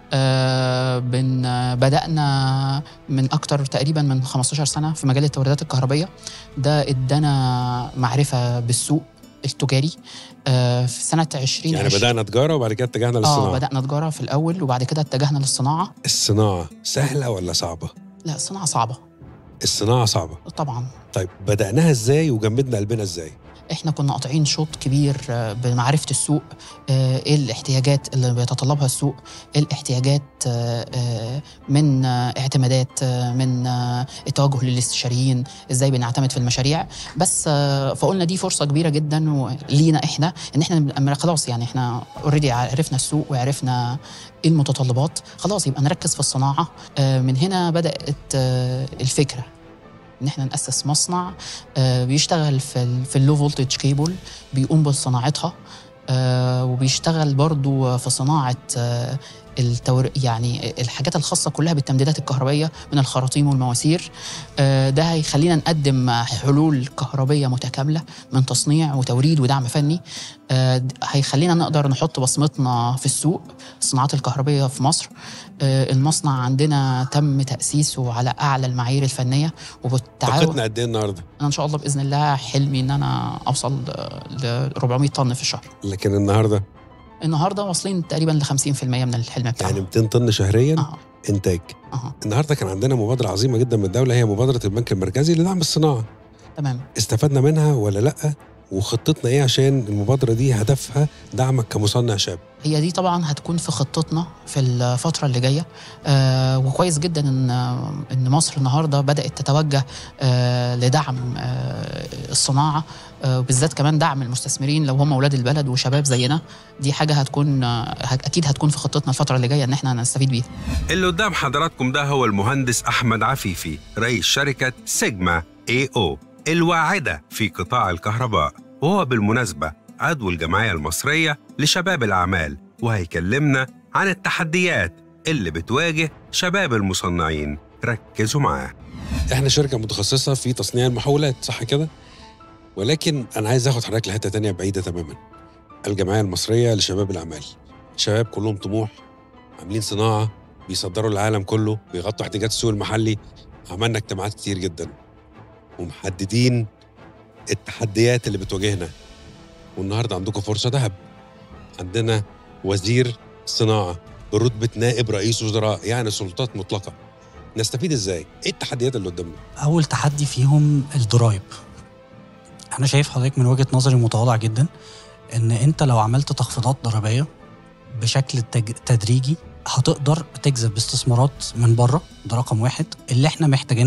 آه، بن آه، بدأنا من أكتر تقريبا من 15 سنة في مجال التوريدات الكهربية ده ادانا معرفة بالسوق التجاري آه، في سنة 20 يعني بدانا تجاره وبعد كده اتجهنا اه للصناعه بدأنا تجارة في الأول وبعد كده اتجهنا للصناعة الصناعه سهله ولا صعبه لا الصناعة صعبة الصناعه صعبه طبعا طيب بداناها ازاي وجمدنا قلبنا ازاي احنا كنا قاطعين شوط كبير آه، بمعرفه السوق آه، ايه الاحتياجات اللي بيتطلبها السوق ايه الاحتياجات آه، آه، من آه، اعتمادات آه، من آه، التوجه للاستشاريين ازاي بنعتمد في المشاريع بس آه، فقلنا دي فرصه كبيره جدا و- لينا احنا ان احنا نبقى خلاص يعني احنا اوريدي عرفنا السوق وعرفنا ايه المتطلبات خلاص يبقى نركز في الصناعه آه، من هنا بدات آه، الفكره ان احنا ناسس مصنع آه، بيشتغل في ال في اللو فولتج كيبل بيقوم بصناعتها آه، وبيشتغل برضو في صناعه آه، التور يعني الحاجات الخاصه كلها بالتمديدات الكهربائيه من الخراطيم والمواسير آه، ده هيخلينا نقدم حلول كهربيه متكامله من تصنيع وتوريد ودعم فني آه، د- هيخلينا نقدر نحط بصمتنا في السوق الصناعات الكهربائيه في مصر آه، المصنع عندنا تم تاسيسه على اعلى المعايير الفنيه وبالتعاون طاقتنا قد ايه النهارده انا ان شاء الله باذن الله حلمي ان انا اوصل ل 400 طن في الشهر لكن النهارده النهارده واصلين تقريبا ل 50% من الحلم بتاعنا يعني 200 طن شهريا اه انتاج اه النهارده كان عندنا مبادره عظيمه جدا من الدوله هي مبادره البنك المركزي لدعم الصناعه تمام استفدنا منها ولا لا وخطتنا ايه عشان المبادره دي هدفها دعمك كمصنع شاب هي دي طبعا هتكون في خطتنا في الفترة اللي جاية آه وكويس جدا ان ان مصر النهارده بدأت تتوجه آه لدعم آه الصناعة آه بالذات كمان دعم المستثمرين لو هم اولاد البلد وشباب زينا دي حاجة هتكون آه هت- اكيد هتكون في خطتنا الفترة اللي جاية ان احنا نستفيد بيها اللي قدام حضراتكم ده هو المهندس أحمد عفيفي رئيس شركة سيجما اي او الواعدة في قطاع الكهرباء وهو بالمناسبة عضو الجمعية المصرية لشباب الأعمال وهيكلمنا عن التحديات اللي بتواجه شباب المصنعين ركزوا معاه احنا شركه متخصصه في تصنيع المحولات صح كده ولكن انا عايز اخد حضرتك لحته تانية بعيده تماما الجمعيه المصريه لشباب الاعمال شباب كلهم طموح عاملين صناعه بيصدروا العالم كله بيغطوا احتياجات السوق المحلي عملنا اجتماعات كتير جدا ومحددين التحديات اللي بتواجهنا والنهارده عندكم فرصه ذهب عندنا وزير صناعه برتبه نائب رئيس وزراء يعني سلطات مطلقه نستفيد ازاي؟ ايه التحديات اللي قدامنا؟ اول تحدي فيهم الضرايب انا شايف حضرتك من وجهه نظري متواضع جدا ان انت لو عملت تخفيضات ضريبيه بشكل تج- تدريجي هتقدر تجذب استثمارات من بره ده رقم واحد اللي احنا محتاجينها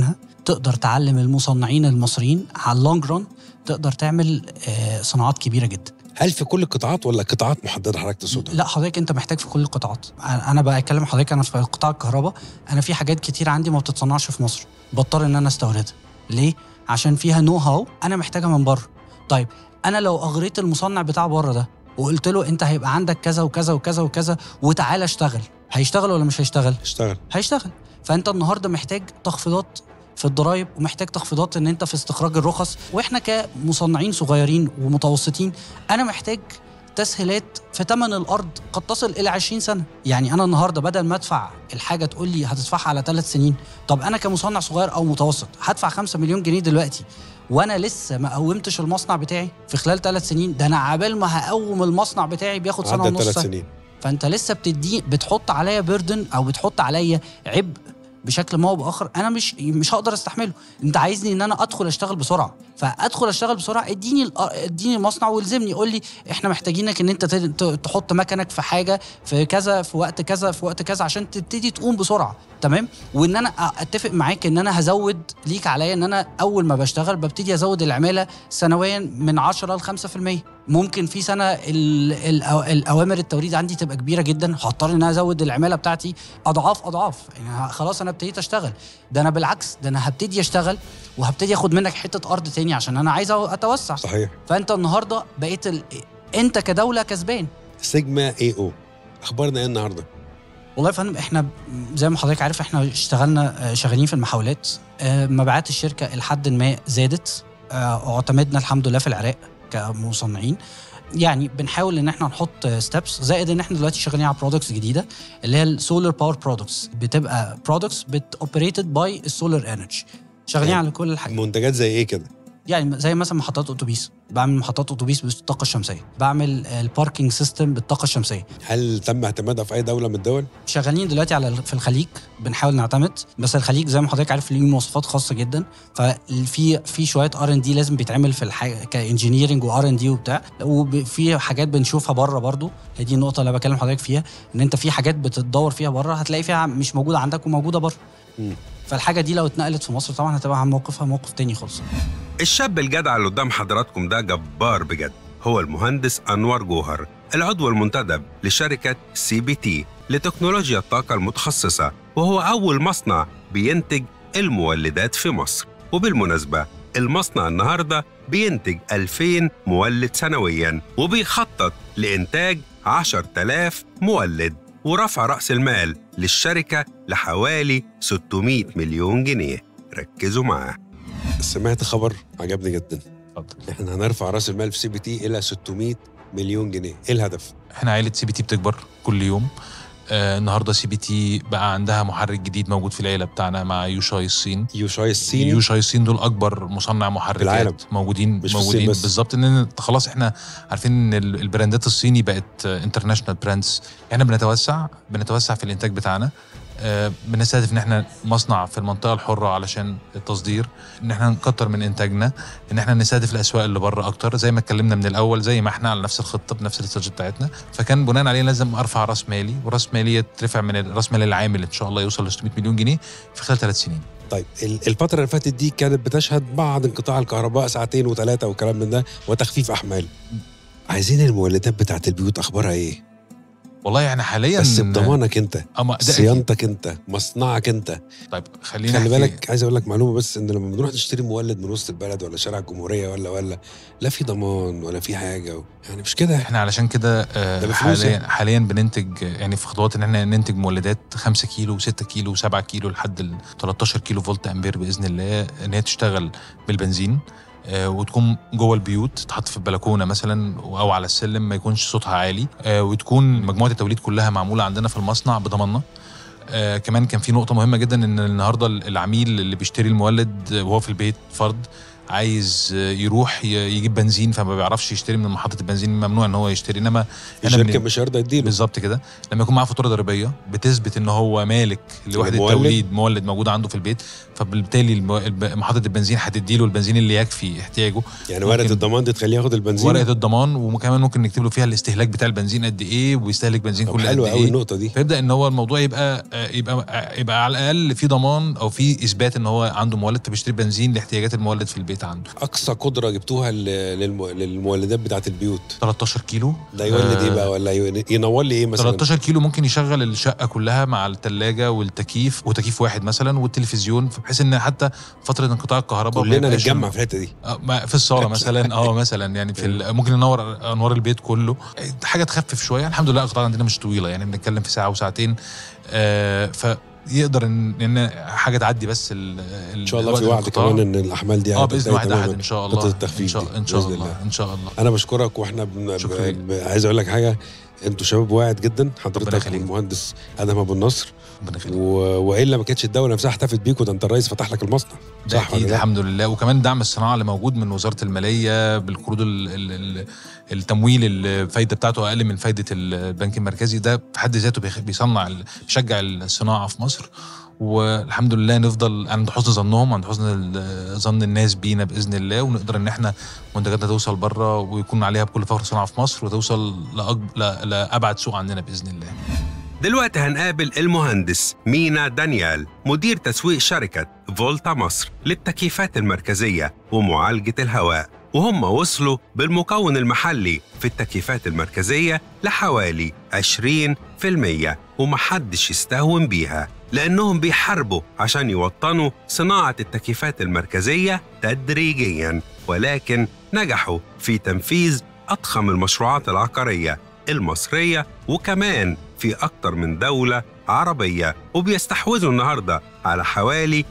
تقدر تعلم المصنعين المصريين على اللونج رون تقدر تعمل آه، صناعات كبيره جدا هل في كل القطاعات ولا قطاعات محدده حضرتك تقصدها؟ لا حضرتك انت محتاج في كل القطاعات انا أنا بقى اتكلم حضرتك انا في قطاع الكهرباء انا في حاجات كتير عندي ما بتتصنعش في مصر بضطر ان انا استوردها ليه عشان فيها نو هاو انا محتاجها من بره طيب انا لو اغريت المصنع بتاع بره ده وقلت له انت هيبقى عندك كذا وكذا وكذا وكذا وتعالى اشتغل هيشتغل ولا مش هيشتغل اشتغل هيشتغل فانت النهارده محتاج تخفيضات في الضرايب ومحتاج تخفيضات ان انت في استخراج الرخص واحنا كمصنعين صغيرين ومتوسطين انا محتاج تسهيلات في ثمن الارض قد تصل الى 20 سنه يعني انا النهارده بدل ما ادفع الحاجه تقول لي هتدفعها على ثلاث سنين طب انا كمصنع صغير او متوسط هدفع 5 مليون جنيه دلوقتي وانا لسه ما قومتش المصنع بتاعي في خلال ثلاث سنين ده انا عبال ما هقوم المصنع بتاعي بياخد سنه عدى ونص ثلاث سنة. سنين فانت لسه بتدي بتحط عليا بيردن او بتحط عليا عبء بشكل ما او باخر انا مش مش هقدر استحمله انت عايزني ان انا ادخل اشتغل بسرعه فادخل اشتغل بسرعه اديني الأ- اديني المصنع والزمني قول لي احنا محتاجينك ان انت ت- ت- تحط مكنك في حاجه في كذا في وقت كذا في وقت كذا عشان تبتدي تقوم بسرعه تمام وان انا أ- اتفق معاك ان انا هزود ليك عليا ان انا اول ما بشتغل ببتدي ازود العماله سنويا من 10 ل 5% ممكن في سنه ال- الأو- الاوامر التوريد عندي تبقى كبيره جدا هضطر ان انا ازود العماله بتاعتي اضعاف اضعاف يعني ه- خلاص انا ابتديت اشتغل ده انا بالعكس ده انا هبتدي اشتغل وهبتدي اخد منك حته ارض تاني عشان انا عايز أو- اتوسع صحيح فانت النهارده بقيت ال... انت كدوله كسبان سيجما اي او اخبارنا ايه النهارده؟ والله يا فندم احنا زي ما حضرتك عارف احنا اشتغلنا آه، شغالين في المحاولات آه، مبيعات الشركه لحد ما زادت آه، اعتمدنا الحمد لله في العراق كمصنعين يعني بنحاول ان احنا نحط ستيبس زائد ان احنا دلوقتي شغالين على برودكتس جديده اللي هي السولار باور برودكتس بتبقى برودكتس بتوبريتد باي السولار انرجي شغالين على كل الحاجات منتجات زي ايه كده؟ يعني زي مثلا محطات اتوبيس بعمل محطات اتوبيس بالطاقه الشمسيه بعمل الباركينج سيستم بالطاقه الشمسيه هل تم اعتمادها في اي دوله من الدول؟ شغالين دلوقتي على في الخليج بنحاول نعتمد بس الخليج زي ما حضرتك عارف ليه مواصفات خاصه جدا ففي في شويه ار ان دي لازم بيتعمل في الحاجه كانجينيرنج وار ان دي وبتاع وفي حاجات بنشوفها بره برضو هي دي النقطه اللي بكلم حضرتك فيها ان انت في حاجات بتتدور فيها بره هتلاقي فيها مش موجوده عندك وموجوده بره مم. فالحاجه دي لو اتنقلت في مصر طبعا هتبقى موقفها موقف تاني خالص الشاب الجدع اللي قدام حضراتكم ده جبار بجد هو المهندس أنور جوهر العضو المنتدب لشركة سي بي تي لتكنولوجيا الطاقة المتخصصة وهو أول مصنع بينتج المولدات في مصر وبالمناسبة المصنع النهاردة بينتج 2000 مولد سنويا وبيخطط لإنتاج 10000 مولد ورفع رأس المال للشركة لحوالي 600 مليون جنيه ركزوا معاه سمعت خبر عجبني جدا احنا هنرفع راس المال في سي بي تي الى 600 مليون جنيه ايه الهدف احنا عائله سي بي تي بتكبر كل يوم آه النهارده سي بي تي بقى عندها محرك جديد موجود في العيله بتاعنا مع يوشاي الصين يوشاي الصيني يوشاي الصين دول اكبر مصنع محركات في العالم. موجودين مش في الصين موجودين بس. بالظبط ان خلاص احنا عارفين ان ال- البراندات الصيني بقت انترناشونال براندز احنا بنتوسع بنتوسع في الانتاج بتاعنا آه، بنستهدف ان احنا مصنع في المنطقه الحره علشان التصدير ان احنا نكتر من انتاجنا ان احنا نستهدف الاسواق اللي بره اكتر زي ما اتكلمنا من الاول زي ما احنا على نفس الخطه بنفس الاستراتيجيه بتاعتنا فكان بناء عليه لازم ارفع راس مالي وراس مالي يترفع من الراس مال العامل ان شاء الله يوصل ل 600 مليون جنيه في خلال ثلاث سنين طيب ال- الفترة اللي فاتت دي كانت بتشهد بعض انقطاع الكهرباء ساعتين وثلاثة وكلام من ده وتخفيف أحمال عايزين المولدات بتاعت البيوت أخبارها إيه؟ والله يعني حاليا بس بضمانك أنت أما ده أكيد. صيانتك أنت مصنعك أنت طيب خلينا خلي أحكي- بالك عايز أقول لك معلومة بس إن لما بنروح نشتري مولد من وسط البلد ولا شارع الجمهورية ولا ولا لا في ضمان ولا في حاجة و... يعني مش كده احنا علشان كده آه، ده بفلوس حاليا يعني. حاليا بننتج آه، يعني في خطوات ان احنا ننتج مولدات 5 كيلو و6 كيلو و7 كيلو لحد ال 13 كيلو فولت امبير باذن الله ان هي تشتغل بالبنزين آه، وتكون جوه البيوت تحط في البلكونه مثلا او على السلم ما يكونش صوتها عالي آه، وتكون مجموعه التوليد كلها معموله عندنا في المصنع بضماننا آه كمان كان في نقطة مهمة جدا ان النهارده العميل اللي بيشتري المولد وهو في البيت فرد عايز آه، يروح ي- يجيب بنزين فما بيعرفش يشتري من محطه البنزين ممنوع ان هو يشتري انما هنا الشركه بن- مش هيرضى يديله بالظبط كده لما يكون معاه فاتوره ضريبيه بتثبت ان هو مالك لوحده المولد. توليد مولد موجود عنده في البيت فبالتالي المو- الب- محطه البنزين هتديله البنزين اللي يكفي احتياجه يعني ورقه ممكن- الضمان دي تخليه ياخد البنزين ورقه الضمان وكمان ممكن نكتب له فيها الاستهلاك بتاع البنزين قد ايه وبيستهلك بنزين طب كل قد حلوه قوي ايه النقطه دي فيبدا ان هو الموضوع يبقى آه، يبقى آه، يبقى على الاقل في ضمان او في اثبات ان هو عنده مولد فبيشتري بنزين لاحتياجات المولد في البيت عنده اقصى قدره جبتوها لل- للم- للمولدات بتاعت البيوت 13 كيلو ده يولد ايه آه، بقى ولا ي- ينور لي ايه مثلا 13 كيلو ممكن يشغل الشقه كلها مع الثلاجه والتكييف وتكييف واحد مثلا والتلفزيون بحيث ان حتى فتره انقطاع الكهرباء ما كلنا يبقاش- نتجمع في الحته دي آه، ما- في الصاله مثلا اه مثلا يعني في ال- ممكن ننور انوار البيت كله حاجه تخفف شويه الحمد لله القطاع عندنا مش طويله يعني بنتكلم في ساعه وساعتين آه فيقدر ان ان حاجه تعدي بس ال- ان شاء الله الوقت في وعد الانقطاع. كمان ان الاحمال دي اه باذن هتنتهي واحد تماماً. احد ان شاء خطة الله التخفيف ان شاء, دي إن شاء بإذن الله ان شاء الله انا بشكرك واحنا بن... شكرا ب... ب... عايز اقول لك حاجه انتوا شباب واعد جدا ربنا حضرتك يخليك. والمهندس ادهم ابو النصر ربنا يخليك و... والا ما كانتش الدوله نفسها احتفت بيكوا ده انت الرئيس فتح لك المصنع ده صح ولا اكيد لا؟ الحمد لله وكمان دعم الصناعه اللي موجود من وزاره الماليه بالقروض ال- ال- ال- التمويل اللي الفايده بتاعته اقل من فايده البنك المركزي ده في حد ذاته بيخ- بيصنع ال- بيشجع الصناعه في مصر والحمد لله نفضل عند حسن ظنهم عند حسن ال- ظن الناس بينا باذن الله ونقدر ان احنا منتجاتنا توصل بره ويكون عليها بكل فخر صناعه في مصر وتوصل لأج... ل- لابعد سوق عندنا باذن الله دلوقتي هنقابل المهندس مينا دانيال مدير تسويق شركة فولتا مصر للتكييفات المركزية ومعالجة الهواء وهم وصلوا بالمكون المحلي في التكييفات المركزية لحوالي 20% ومحدش يستهون بيها لأنهم بيحاربوا عشان يوطنوا صناعة التكييفات المركزية تدريجياً ولكن نجحوا في تنفيذ أضخم المشروعات العقارية المصرية وكمان في أكتر من دولة عربية وبيستحوذوا النهاردة على حوالي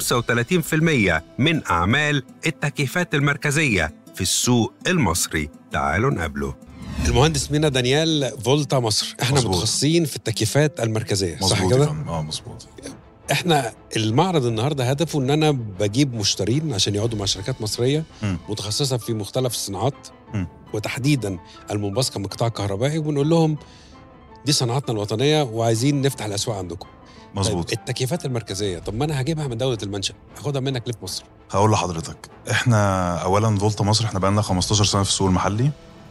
35% من أعمال التكييفات المركزية في السوق المصري تعالوا نقابله المهندس مينا دانيال فولتا مصر احنا مظبوط. متخصصين في التكييفات المركزيه صح مظبوط يا كده فندم اه مظبوط احنا المعرض النهارده هدفه ان انا بجيب مشترين عشان يقعدوا مع شركات مصريه مم. متخصصه في مختلف الصناعات مم. وتحديدا المنبثقه من القطاع الكهربائي وبنقول لهم دي صناعتنا الوطنيه وعايزين نفتح الاسواق عندكم مظبوط طيب التكييفات المركزيه طب ما انا هجيبها من دوله المنشا اخدها منك ليه في مصر هقول لحضرتك احنا اولا فولتا مصر احنا بقالنا 15 سنه في السوق المحلي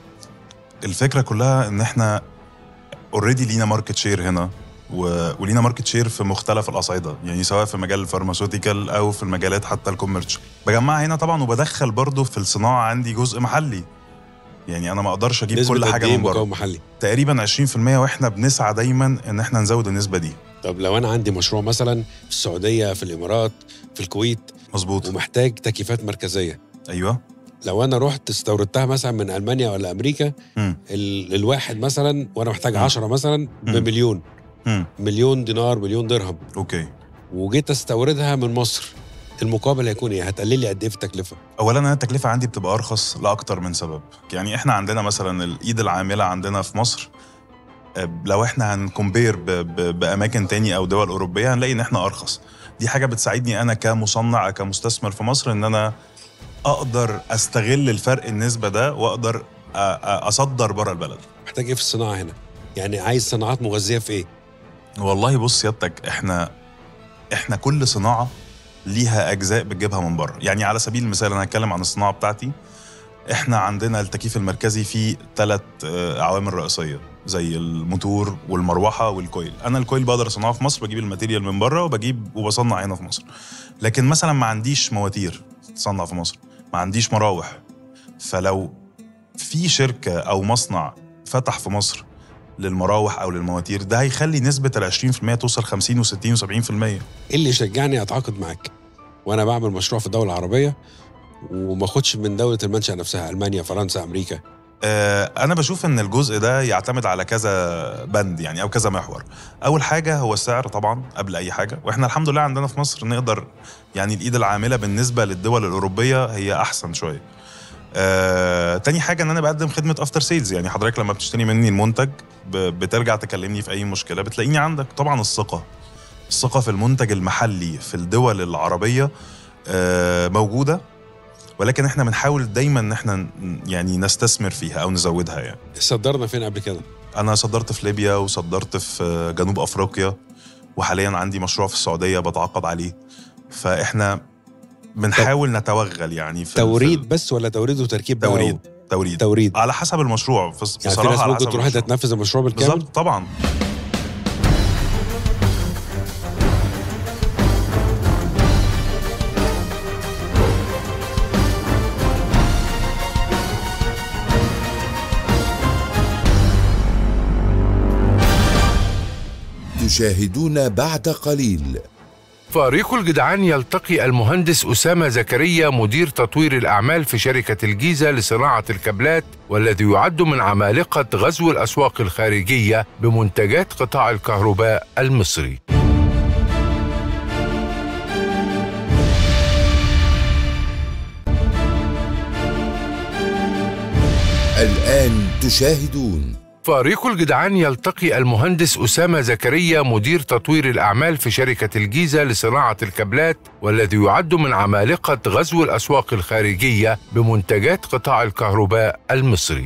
الفكره كلها ان احنا اوريدي لينا ماركت شير هنا و... ولينا ماركت شير في مختلف الاصعده يعني سواء في مجال الفارماسيوتيكال او في المجالات حتى الكوميرشال بجمعها هنا طبعا وبدخل برضو في الصناعه عندي جزء محلي يعني انا ما اقدرش اجيب نسبة كل قد حاجه إيه من بره مكون محلي تقريبا 20% واحنا بنسعى دايما ان احنا نزود النسبه دي طب لو انا عندي مشروع مثلا في السعوديه في الامارات في الكويت مظبوط ومحتاج تكييفات مركزيه ايوه لو انا رحت استوردتها مثلا من المانيا ولا امريكا مم. ال- الواحد مثلا وانا محتاج مم. 10 مثلا بمليون مم. مليون دينار مليون درهم اوكي وجيت استوردها من مصر المقابل هيكون ايه؟ هتقلل لي قد ايه في التكلفه؟ اولا انا التكلفه عندي بتبقى ارخص لاكتر من سبب يعني احنا عندنا مثلا الايد العامله عندنا في مصر آه، لو احنا هنكمبير ب- ب- باماكن تاني او دول اوروبيه هنلاقي ان احنا ارخص دي حاجه بتساعدني انا كمصنع كمستثمر في مصر ان انا اقدر استغل الفرق النسبه ده واقدر أ- أ- اصدر بره البلد محتاج ايه في الصناعه هنا؟ يعني عايز صناعات مغذيه في ايه؟ والله بص سيادتك احنا احنا كل صناعه ليها اجزاء بتجيبها من بره يعني على سبيل المثال انا هتكلم عن الصناعه بتاعتي احنا عندنا التكييف المركزي فيه ثلاث عوامل رئيسيه زي الموتور والمروحه والكويل انا الكويل بقدر اصنعه في مصر بجيب الماتيريال من بره وبجيب وبصنع هنا في مصر لكن مثلا ما عنديش مواتير تصنع في مصر ما عنديش مراوح فلو في شركه او مصنع فتح في مصر للمراوح او للمواتير ده هيخلي نسبه ال 20% توصل 50 و60 و70% ايه اللي يشجعني اتعاقد معاك؟ وانا بعمل مشروع في دوله عربيه وما اخدش من دوله المنشا نفسها المانيا فرنسا امريكا آه، انا بشوف ان الجزء ده يعتمد على كذا بند يعني او كذا محور اول حاجه هو السعر طبعا قبل اي حاجه واحنا الحمد لله عندنا في مصر نقدر يعني الايد العامله بالنسبه للدول الاوروبيه هي احسن شويه آه، تاني حاجه ان انا بقدم خدمه افتر سيلز يعني حضرتك لما بتشتري مني المنتج ب- بترجع تكلمني في اي مشكله بتلاقيني عندك طبعا الثقه الثقه في المنتج المحلي في الدول العربيه آه، موجوده ولكن احنا بنحاول دايما ان احنا ن- يعني نستثمر فيها او نزودها يعني صدرنا فين قبل كده انا صدرت في ليبيا وصدرت في جنوب افريقيا وحاليا عندي مشروع في السعوديه بتعاقد عليه فاحنا بنحاول نتوغل يعني في توريد بس ولا توريد وتركيب بقى توريد و- توريد توريد على حسب المشروع في يعني في بصراحه ناس على ممكن حسب تروح انت المشروع. تنفذ المشروع بالكامل بالظبط طبعا تشاهدون بعد قليل فريق الجدعان يلتقي المهندس أسامة زكريا مدير تطوير الأعمال في شركة الجيزة لصناعة الكابلات والذي يعد من عمالقة غزو الأسواق الخارجية بمنتجات قطاع الكهرباء المصري الآن تشاهدون فريق الجدعان يلتقي المهندس أسامة زكريا مدير تطوير الأعمال في شركة الجيزة لصناعة الكابلات والذي يعد من عمالقة غزو الأسواق الخارجية بمنتجات قطاع الكهرباء المصري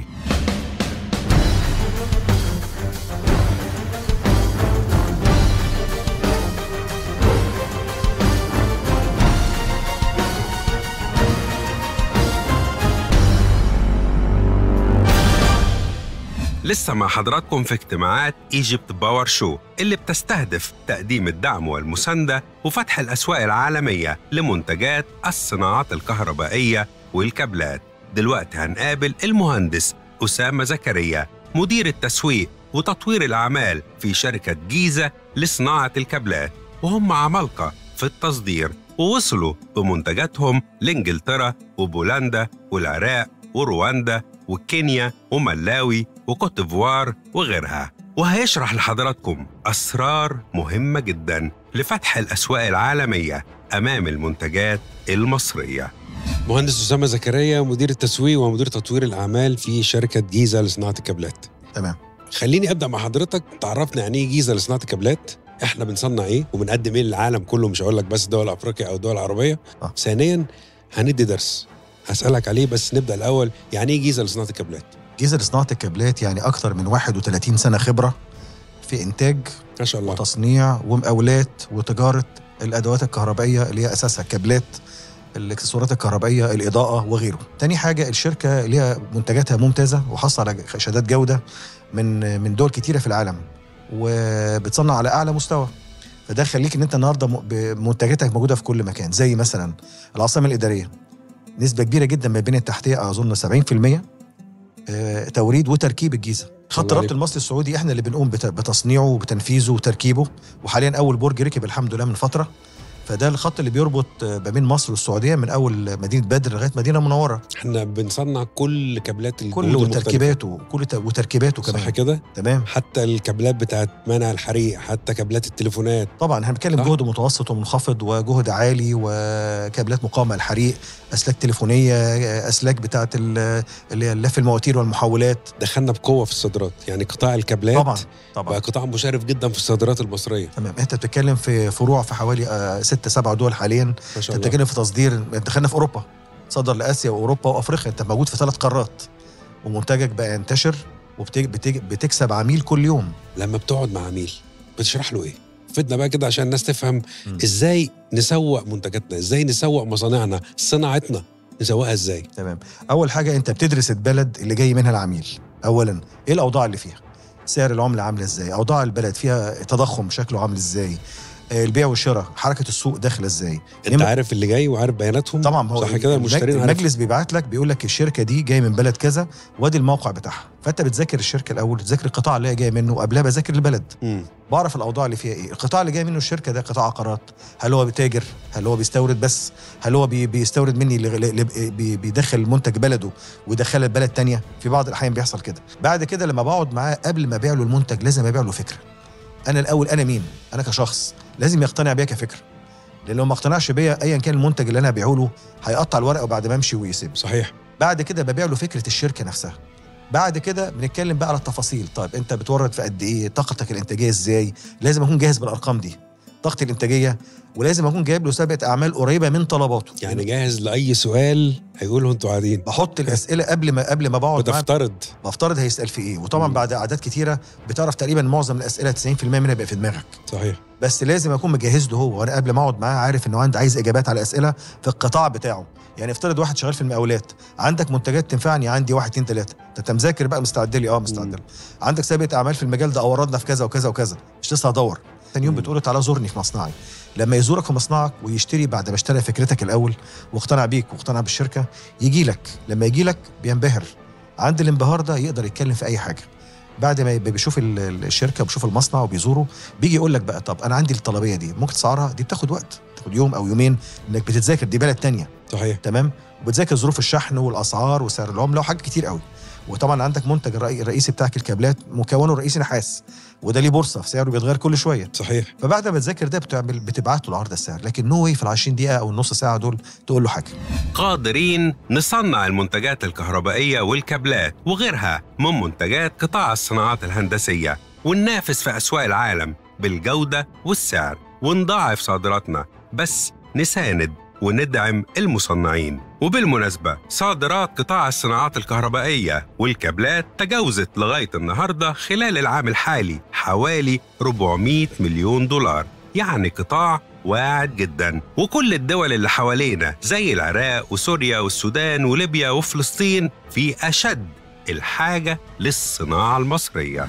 لسه مع حضراتكم في اجتماعات ايجيبت باور شو اللي بتستهدف تقديم الدعم والمساندة وفتح الأسواق العالمية لمنتجات الصناعات الكهربائية والكابلات دلوقتي هنقابل المهندس أسامة زكريا مدير التسويق وتطوير الأعمال في شركة جيزة لصناعة الكابلات وهم عمالقة في التصدير ووصلوا بمنتجاتهم لإنجلترا وبولندا والعراق ورواندا وكينيا وملاوي وكوت ديفوار وغيرها وهيشرح لحضراتكم أسرار مهمة جدا لفتح الأسواق العالمية أمام المنتجات المصرية مهندس اسامه زكريا مدير التسويق ومدير تطوير الاعمال في شركه جيزه لصناعه الكابلات تمام خليني ابدا مع حضرتك تعرفنا يعني ايه جيزه لصناعه الكابلات احنا بنصنع ايه وبنقدم ايه للعالم كله مش هقول لك بس دول افريقيا او دول عربيه آه. ثانيا هندي درس هسالك عليه بس نبدا الاول يعني ايه جيزه لصناعه الكابلات جيزه لصناعه الكابلات يعني اكثر من 31 سنه خبره في انتاج ما شاء الله وتصنيع ومقاولات وتجاره الادوات الكهربائيه اللي هي اساسها الكابلات الاكسسوارات الكهربائيه الاضاءه وغيره تاني حاجه الشركه ليها منتجاتها ممتازه وحاصله على شهادات جوده من من دول كتيره في العالم وبتصنع على اعلى مستوى فده يخليك ان انت النهارده م- بمنتجاتك موجوده في كل مكان زي مثلا العاصمه الاداريه نسبه كبيره جدا ما بين التحتيه اظن 70% آه، توريد وتركيب الجيزه خط الله ربط عليك. المصري السعودي احنا اللي بنقوم بت- بتصنيعه وبتنفيذه وتركيبه وحاليا اول برج ركب الحمد لله من فتره فده الخط اللي بيربط آه، ما بين مصر والسعوديه من اول مدينه بدر لغايه مدينه منوره احنا بنصنع كل كابلات الجهود كل المختلفة. وتركيباته كل ت- وتركيباته كمان صح كده تمام حتى الكابلات بتاعت منع الحريق حتى كابلات التليفونات طبعا احنا بنتكلم صح. جهد متوسط ومنخفض وجهد عالي وكابلات مقاومه الحريق اسلاك تليفونيه اسلاك بتاعه ال- اللي هي لف المواتير والمحولات دخلنا بقوه في الصادرات يعني قطاع الكابلات طبعا طبعا بقى قطاع مشرف جدا في الصادرات المصريه تمام انت بتتكلم في فروع في حوالي آه، ست سبع دول حاليا ما انت شاء الله بتتكلم في تصدير دخلنا في اوروبا تصدر لاسيا واوروبا وافريقيا انت موجود في ثلاث قارات ومنتجك بقى ينتشر وبتكسب عميل كل يوم لما بتقعد مع عميل بتشرح له ايه فدنا بقى كده عشان الناس تفهم مم. ازاي نسوق منتجاتنا ازاي نسوق مصانعنا صناعتنا نسوقها ازاي تمام اول حاجه انت بتدرس البلد اللي جاي منها العميل اولا ايه الاوضاع اللي فيها سعر العمله عامله ازاي اوضاع البلد فيها تضخم شكله عامل ازاي آه، البيع والشراء حركه السوق داخله ازاي انت عارف اللي جاي وعارف بياناتهم طبعا ما هو صح كده المشترين عارف المجلس بيبعت لك بيقول لك الشركه دي جايه من بلد كذا وادي الموقع بتاعها فانت بتذاكر الشركه الاول تذاكر القطاع اللي هي جايه منه وقبلها بذاكر البلد مم. بعرف الاوضاع اللي فيها ايه القطاع اللي جاي منه الشركه ده قطاع عقارات هل هو بتاجر هل هو بيستورد بس هل هو بي بيستورد مني لغ- ل- ل- بي بيدخل المنتج بلده ويدخلها البلد تانية في بعض الاحيان بيحصل كده بعد كده لما بقعد معاه قبل ما ابيع له المنتج لازم ابيع له فكره انا الاول انا مين انا كشخص لازم يقتنع بيا كفكره لان لو ما اقتنعش بيا ايا كان المنتج اللي انا هبيعه له هيقطع الورقه وبعد ما امشي ويسيب صحيح بعد كده ببيع له فكره الشركه نفسها بعد كده بنتكلم بقى على التفاصيل طيب انت بتورد في قد ايه طاقتك الانتاجيه ازاي لازم اكون جاهز بالارقام دي ضغط الانتاجيه ولازم اكون جايب له سابقه اعمال قريبه من طلباته يعني جاهز لاي سؤال هيقوله انتوا قاعدين بحط الاسئله قبل ما قبل ما بقعد معاه. بتفترض بفترض هيسال في ايه وطبعا بعد اعداد كتيره بتعرف تقريبا معظم الاسئله 90% منها بقى في دماغك صحيح بس لازم اكون مجهز له هو وانا قبل ما اقعد معاه عارف انه عنده عايز اجابات على اسئله في القطاع بتاعه يعني افترض واحد شغال في المقاولات عندك منتجات تنفعني عندي واحد اتنين تلاته انت مذاكر بقى مستعد لي اه مستعد لي عندك سابقه اعمال في المجال ده اوردنا في كذا وكذا وكذا مش لسه هدور ثاني يوم بتقول له تعالى زورني في مصنعي لما يزورك في مصنعك ويشتري بعد ما اشترى فكرتك الاول واقتنع بيك واقتنع بالشركه يجي لك لما يجي لك بينبهر عند الانبهار ده يقدر يتكلم في اي حاجه بعد ما يبقى بيشوف ال- ال- الشركه وبيشوف المصنع وبيزوره بيجي يقول لك بقى طب انا عندي الطلبيه دي ممكن تسعرها دي بتاخد وقت تاخد يوم او يومين انك بتتذاكر دي بلد تانية صحيح تمام وبتذاكر ظروف الشحن والاسعار وسعر العمله وحاجات كتير قوي وطبعا عندك منتج الرئي- الرئيسي بتاعك الكابلات مكونه رئيسي نحاس وده ليه بورصه في سعره بيتغير كل شويه صحيح فبعد ما تذاكر ده بتعمل بتبعت له عرض السعر لكن نو واي في ال 20 دقيقه او النص ساعه دول تقول له حاجه قادرين نصنع المنتجات الكهربائية والكابلات وغيرها من منتجات قطاع الصناعات الهندسية وننافس في أسواق العالم بالجودة والسعر ونضاعف صادراتنا بس نساند وندعم المصنعين وبالمناسبة صادرات قطاع الصناعات الكهربائية والكابلات تجاوزت لغاية النهاردة خلال العام الحالي حوالي 400 مليون دولار يعني قطاع واعد جدا وكل الدول اللي حوالينا زي العراق وسوريا والسودان وليبيا وفلسطين في أشد الحاجة للصناعة المصرية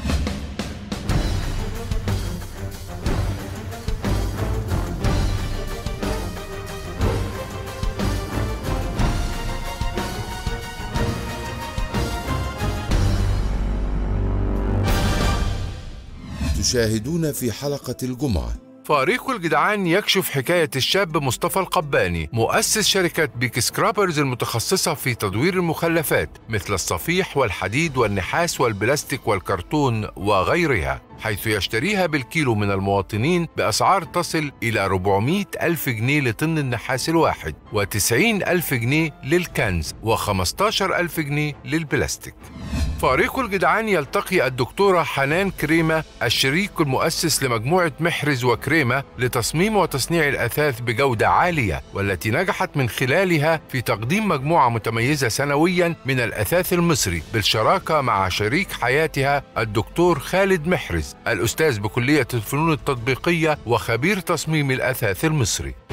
تشاهدون في حلقة الجمعة فريق الجدعان يكشف حكاية الشاب مصطفى القباني مؤسس شركة بيك سكرابرز المتخصصة في تدوير المخلفات مثل الصفيح والحديد والنحاس والبلاستيك والكرتون وغيرها حيث يشتريها بالكيلو من المواطنين بأسعار تصل إلى 400 ألف جنيه لطن النحاس الواحد و90 ألف جنيه للكنز و15 ألف جنيه للبلاستيك فريق الجدعان يلتقي الدكتورة حنان كريمة الشريك المؤسس لمجموعة محرز وكريمة لتصميم وتصنيع الأثاث بجودة عالية والتي نجحت من خلالها في تقديم مجموعة متميزة سنويا من الأثاث المصري بالشراكة مع شريك حياتها الدكتور خالد محرز الأستاذ بكلية الفنون التطبيقية وخبير تصميم الأثاث المصري